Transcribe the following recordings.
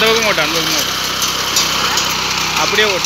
அந்த பக்கம் ஓட்டு அந்த பக்கம் ஓட்டு அப்படியே ஓட்டு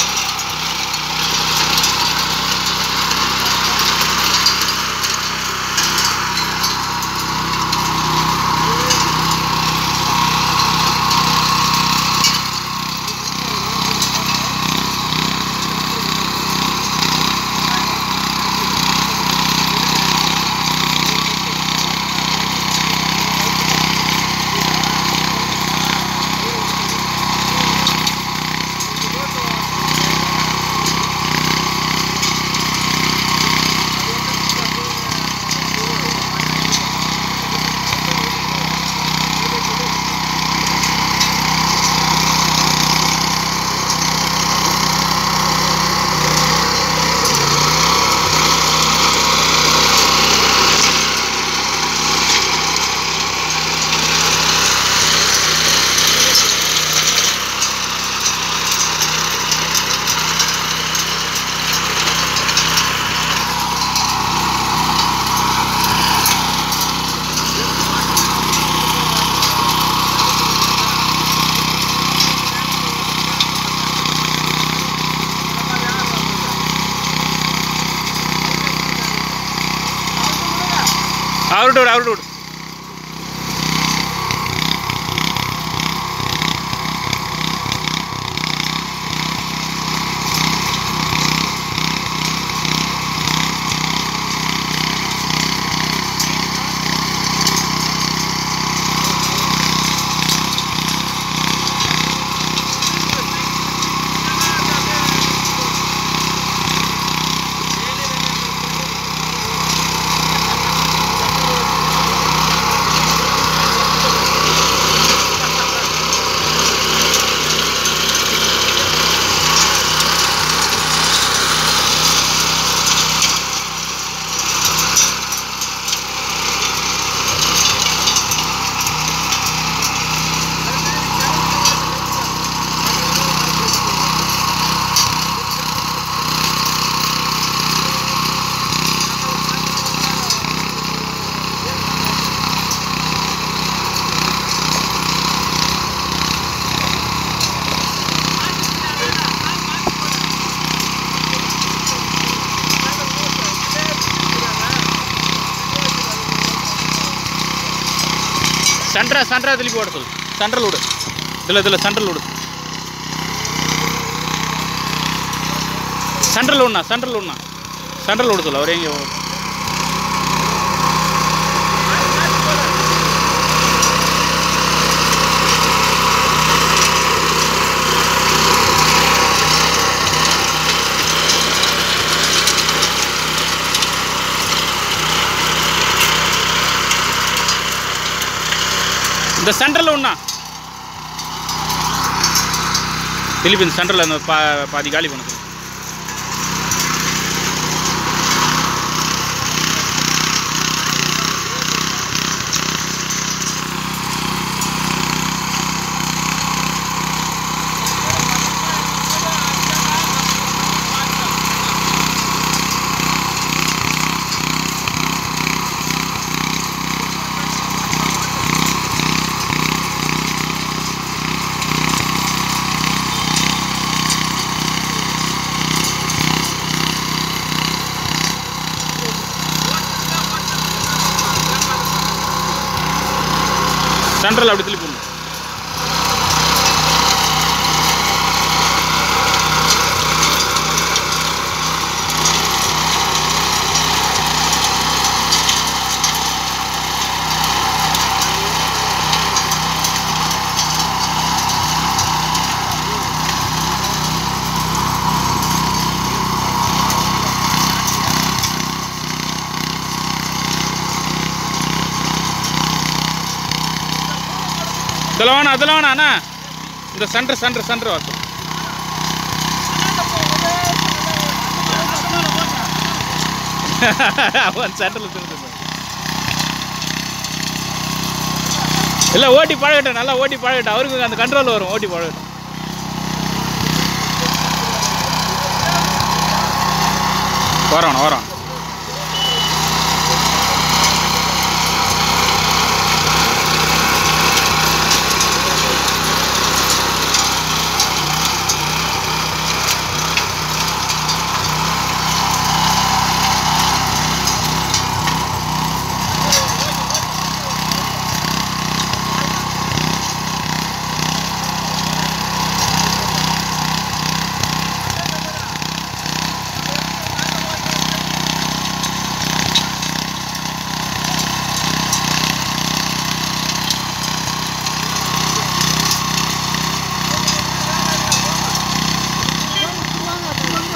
அவர்கிட்ட விடு அவர்கிட்ட விடு சென்ட்ரா சென்ட்ரா திருப்பி ஓட சொல்லு சென்ட்ரல் விடு இதில் இதில் சென்ட்ரல் விடு சென்ட்ரல் விடணா சென்ட்ரல் விடணா சென்ட்ரல் விட சொல்லு அவர் எங்கே இந்த சென்டரில் ஒன்றா திருப்பி இந்த சென்டரில் அந்த பா பாதி காலி பண்ணு சென்ட்ரல் அப்படி திருப்பி போடணும் இதில் வேணாம் அதில் வேணாம் அண்ணா இந்த சென்டர் சென்டர் சென்டர் வாசல் அவன் சென்டரில் திரும்ப இல்லை ஓட்டி பழகட்டும் நல்லா ஓட்டி பழகட்டும் அவருக்கு அந்த கண்ட்ரோல் வரும் ஓட்டி பழகட்டும் வரோம் வரோம்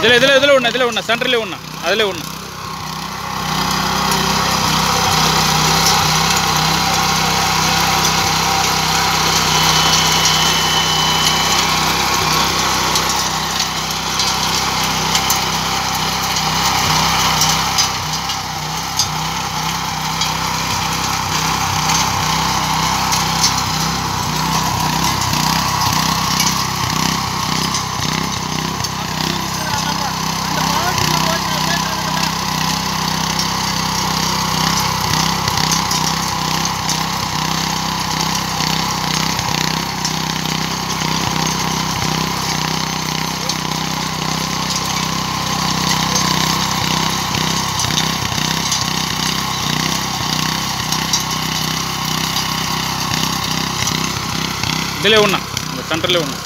இதில் இதில் இதில் ஒன்று இதில் ஒன்று சென்டர்லேயே ஒன்று அதில் ஒன்று இதிலே ஒன்றா இந்த சென்டர்லேயே ஒன்று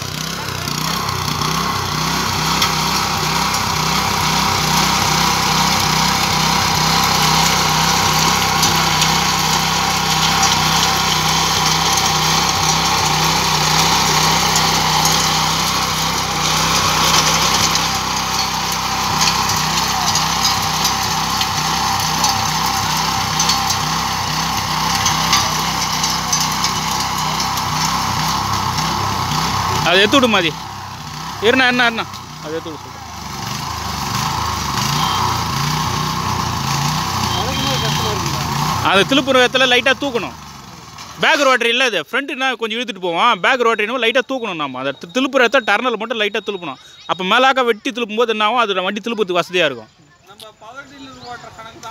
அது எடுத்து விடு மாதிரி இருண்ணா என்ன என்ன அது எடுத்து விடு சொல்கிறேன் அது திருப்புற இடத்துல லைட்டாக தூக்கணும் பேக் ரோட்டரி இல்லை அது ஃப்ரண்ட்டுனா கொஞ்சம் இழுத்துட்டு போவோம் பேக் ரோட்டரினும் லைட்டாக தூக்கணும் நம்ம அதை தி- திருப்புற இடத்துல டர்னல் மட்டும் லைட்டாக திருப்பணும் அப்போ மேலாக்க வெட்டி திருப்பும் போது என்ன ஆகும் அது வண்டி திருப்பத்துக்கு வசதியாக இருக்கும் நம்ம பவர் டீலர் ஓட்டுற கணக்கு